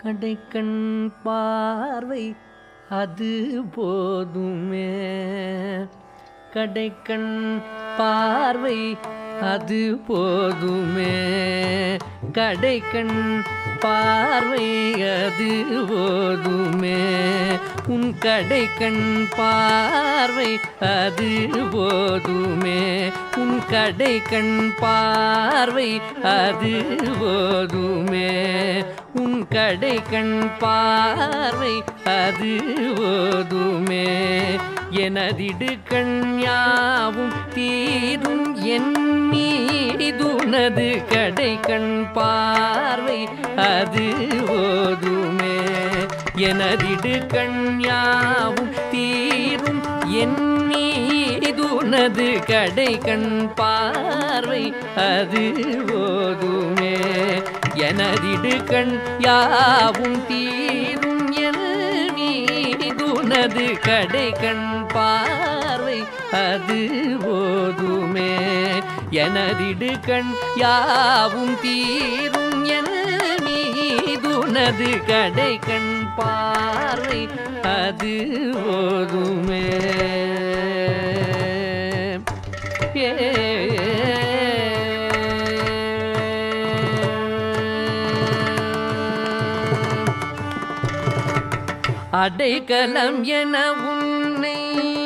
கடைக்கண் பார்வை அது போதுமே கடைக்கண் பார்வை அது போதுமே கடைக்கண் பார்வை அது போதுமே உன் கடைக்கண் பார்வை அது போதுமே உன் கடைக்கண் பார்வை அது போதுமே உன் கடைக்கண் பார்வை அது போதுமே எனதிடு கண் யாவும் தீரும் என் மீதுனது கடைக்கண் பார்வை அது போதுமே எனதிடு கண் யாவும் தீரும் என் மீதுனது கடைக்கண் பார்வை அது போதுமே எனதிடு கண் யாவும் தீரும் என் மீதுனது கடைக்கண் பார்வை அது போதுமே எனதிடு கண் யாவும் தீரும் என் மீதுனது கடைக்கண் பார்வை அது போதுமே அடைக்கலம் என உன்னை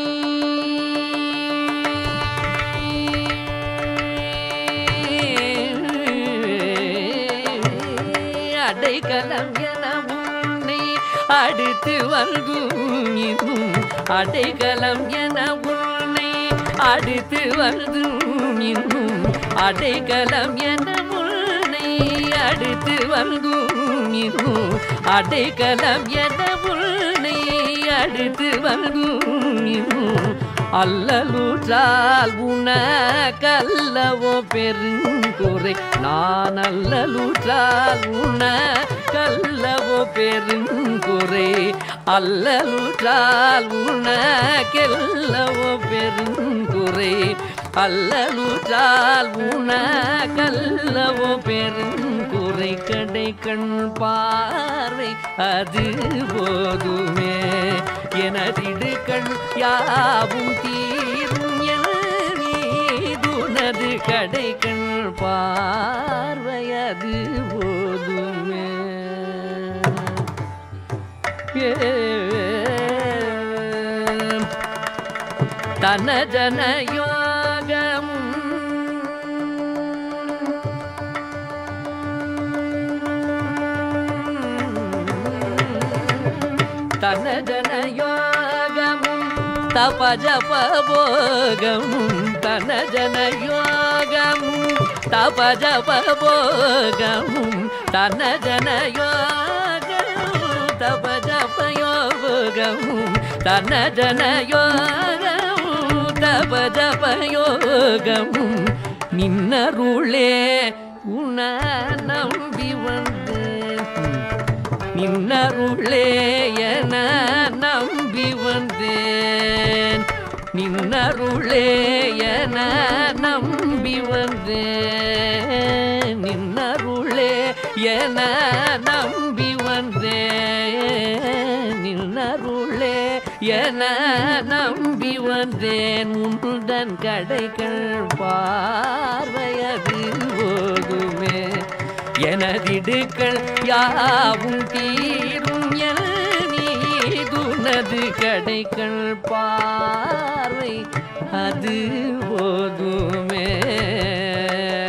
அடைக்கலம் என உன்னை அடுத்து வந்தும் இன்னும் அடைக்கலம் என உன்னை அடுத்து வந்தும் இன்னும் அடைக்கலம் என உன்னை அடுத்து வந்தும் இன்னும் அடைக்கலம் என உன்னை அடுத்து வந்தும் இன்னும் அல்லலுற்றால் உன கல்லவோ பெருங்குறை நான் அல்லலுற்றால் உன கல்லவோ பெருங்குறை அல்லலுற்றால் உன கெல்லவோ பெருங்குறை அல்லலுற்றால் உன கல்லவோ பெருங்குறை கடை கண் பார்வை அது போதுமே எனதிடு கண் யாவும் தீரும் எனது கடை கண் பார்வை அது போதுமே தன ஜன யோகமும் தன ஜன யோகமும் தப ஜப போகமும் தன ஜன யோகமும் தப ஜப போகமும் தன ஜன யோகமும் தப ஜப யோகமும் தன ஜன யோகமும் தப ஜப யோகமும் நின்னருளே உன நம்பி வந்தேன் நின்னருளே என நம்பி வந்தேன் நின்னருளே என நம்பி வந்தேன் நின்னருளே என நம்பி வந்தேன் நின்னருளே என நம்பி வந்தேன் உன்னுடன் கடைகள் பார்வையது போதுமே எனதிடுக்கள் யாவும் தீரும் என நீதுனது கடைகள் பார்வை அது போதுமே